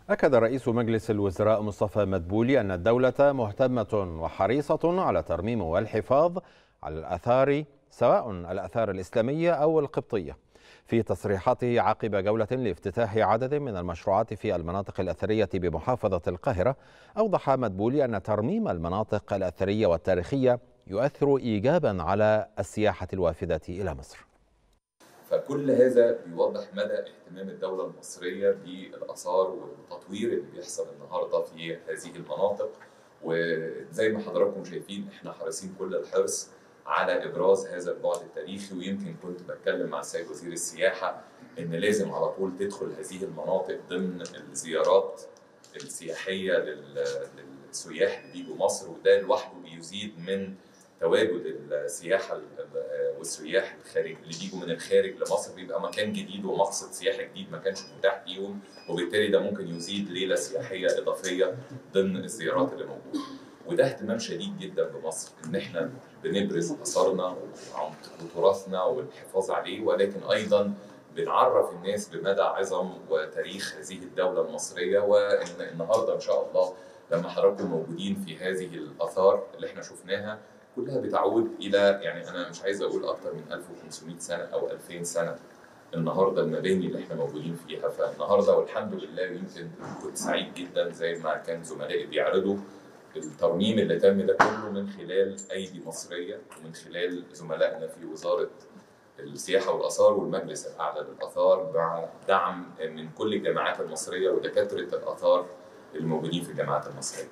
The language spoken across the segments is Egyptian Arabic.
أكد رئيس مجلس الوزراء مصطفى مدبولي أن الدولة مهتمة وحريصة على ترميم والحفاظ على الآثار سواء الآثار الإسلامية أو القبطية في تصريحاته عقب جولة لافتتاح عدد من المشروعات في المناطق الأثرية بمحافظة القاهرة أوضح مدبولي أن ترميم المناطق الأثرية والتاريخية يؤثر إيجابا على السياحة الوافدة إلى مصر فكل هذا بيوضح مدى اهتمام الدولة المصرية بالآثار والتطوير اللي بيحصل النهاردة في هذه المناطق وزي ما حضراتكم شايفين احنا حريصين كل الحرص على ابراز هذا البعد التاريخي ويمكن كنت بتكلم مع السيد وزير السياحه ان لازم على طول تدخل هذه المناطق ضمن الزيارات السياحيه للسياح اللي بيجوا مصر وده لوحده بيزيد من تواجد السياحه والسياح الخارج اللي بيجوا من الخارج لمصر بيبقى مكان جديد ومقصد سياحي جديد ما كانش متاح ليهم وبالتالي ده ممكن يزيد ليله سياحيه اضافيه ضمن الزيارات اللي موجوده. وده اهتمام شديد جدا بمصر ان احنا بنبرز اثارنا وتراثنا والحفاظ عليه ولكن ايضا بنعرف الناس بمدى عظم وتاريخ هذه الدوله المصريه وان النهارده ان شاء الله لما حضراتكم موجودين في هذه الاثار اللي احنا شفناها كلها بتعود الى يعني انا مش عايز اقول اكتر من 1500 سنه او 2000 سنه النهارده المباني اللي احنا موجودين فيها فالنهارده والحمد لله يمكن كنت سعيد جدا زي ما كان زملائي بيعرضوا الترميم اللي تم ده كله من خلال ايدي مصريه ومن خلال زملائنا في وزاره السياحه والاثار والمجلس الاعلى للاثار مع دعم من كل الجامعات المصريه ودكاتره الاثار الموجودين في الجامعات المصريه.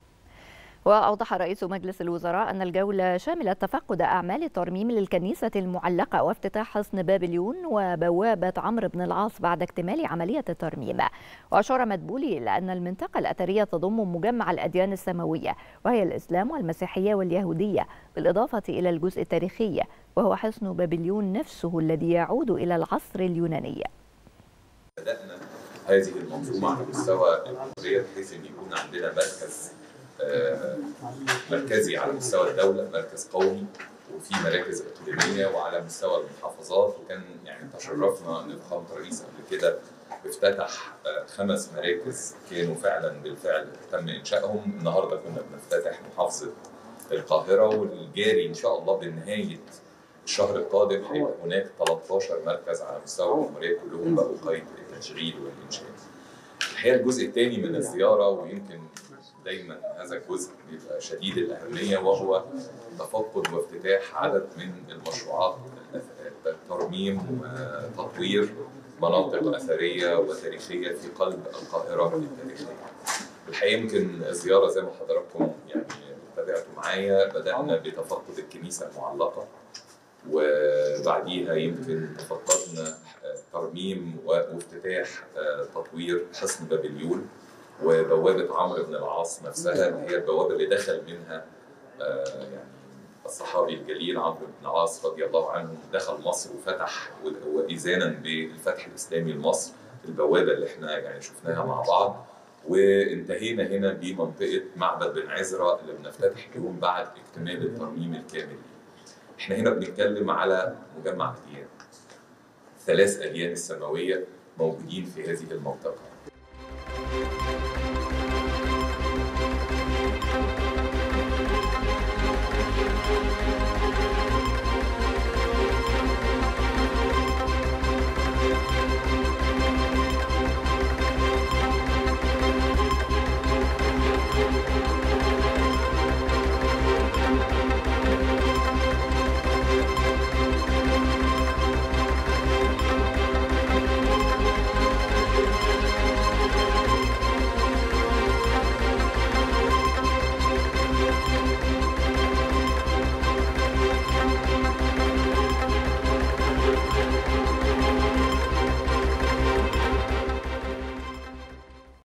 وأوضح رئيس مجلس الوزراء أن الجولة شملت تفقد أعمال الترميم للكنيسة المعلقة وافتتاح حصن بابليون وبوابة عمرو بن العاص بعد اكتمال عملية الترميم وأشار مدبولي إلى أن المنطقة الأثرية تضم مجمع الأديان السماوية وهي الإسلام والمسيحية واليهودية بالإضافة إلى الجزء التاريخي وهو حصن بابليون نفسه الذي يعود إلى العصر اليوناني بدأنا هذه المنظومة على مستوى الجمهورية بحيث أن يكون عندنا مركز مركزي على مستوى الدولة مركز قومي وفي مراكز إقليمية وعلى مستوى المحافظات وكان يعني تشرفنا إن فخامة الرئيس قبل كده افتتح خمس مراكز كانوا فعلا بالفعل تم إنشائهم النهاردة كنا بنفتتح محافظة القاهرة والجاري إن شاء الله بنهاية الشهر القادم هيبقى هناك 13 مركز على مستوى الجمهورية كلهم بقوا قيد التشغيل والإنشاء. الحقيقة الجزء الثاني من الزيارة ويمكن دايما هذا الجزء بيبقى شديد الاهميه وهو تفقد وافتتاح عدد من المشروعات ترميم وتطوير مناطق اثريه وتاريخيه في قلب القاهره التاريخيه. الحقيقه يمكن الزياره زي ما حضراتكم يعني تابعتوا معايا بدانا بتفقد الكنيسه المعلقه وبعديها يمكن تفقدنا ترميم وافتتاح تطوير حصن بابليون وبوابه عمرو بن العاص نفسها اللي هي البوابه اللي دخل منها يعني الصحابي الجليل عمرو بن العاص رضي الله عنه دخل مصر وفتح واذانا بالفتح الاسلامي لمصر البوابه اللي احنا يعني شفناها مع بعض وانتهينا هنا بمنطقه معبد بن عزرا اللي بنفتتح اليوم بعد اكتمال الترميم الكامل. احنا هنا بنتكلم على مجمع اديان. ثلاث اديان السماويه موجودين في هذه المنطقه.